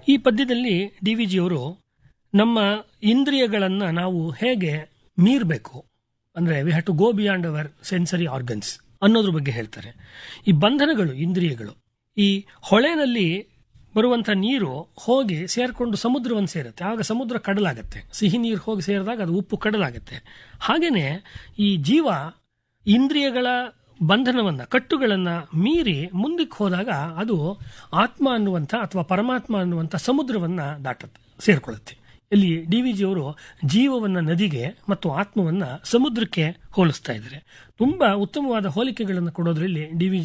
ಈ ಪದ್ಯದಲ್ಲಿ D V ಜಿಯವರು ನಮ್ಮ ಇಂದ್ರಿಯಗಳನ್ನು ನಾವು ಹೇಗೆ ಮೀರಬೇಕು ಅಂದರೆ we have to go beyond our sensory organs ಅನ್ನೋದ್ರ ಬಗ್ಗೆ ಹೇಳ್ತಾರೆ ಈ ಬಂಧನಗಳು ಇಂದ್ರಿಯಗಳು ಈ ಹೊಳೆನಲ್ಲಿ ಬರುವಂಥ ನೀರು ಹೋಗಿ ಸೇರ್ಕೊಂಡು ಸಮುದ್ರವನ್ನು ಸೇರುತ್ತೆ ಆಗ ಸಮುದ್ರ ಕಡಲಾಗತ್ತೆ ಸಿಹಿ ನೀರು ಹೋಗಿ ಸೇರಿದಾಗ ಅದು ಉಪ್ಪು ಕಡಲಾಗತ್ತೆ ಹಾಗೇನೆ ಈ ಜೀವ ಇಂದ್ರಿಯಗಳ ಬಂಧನವನ್ನ ಕಟ್ಟುಗಳನ್ನ ಮೀರಿ ಮುಂದಕ್ಕೆ ಹೋದಾಗ ಅದು ಆತ್ಮ ಅನ್ನುವಂಥ ಅಥವಾ ಪರಮಾತ್ಮ ಅನ್ನುವಂಥ ಸಮುದ್ರವನ್ನ ದಾಟುತ್ತೆ ಸೇರ್ಕೊಳ್ಳುತ್ತೆ ಇಲ್ಲಿ ಡಿ ವಿ ಜಿಯವರು ಜೀವವನ್ನ ನದಿಗೆ ಮತ್ತು ಆತ್ಮವನ್ನ ಸಮುದ್ರಕ್ಕೆ ಹೋಲಿಸ್ತಾ ಇದ್ದಾರೆ ತುಂಬಾ ಉತ್ತಮವಾದ ಹೋಲಿಕೆಗಳನ್ನು ಕೊಡೋದ್ರಲ್ಲಿ ಡಿ ವಿ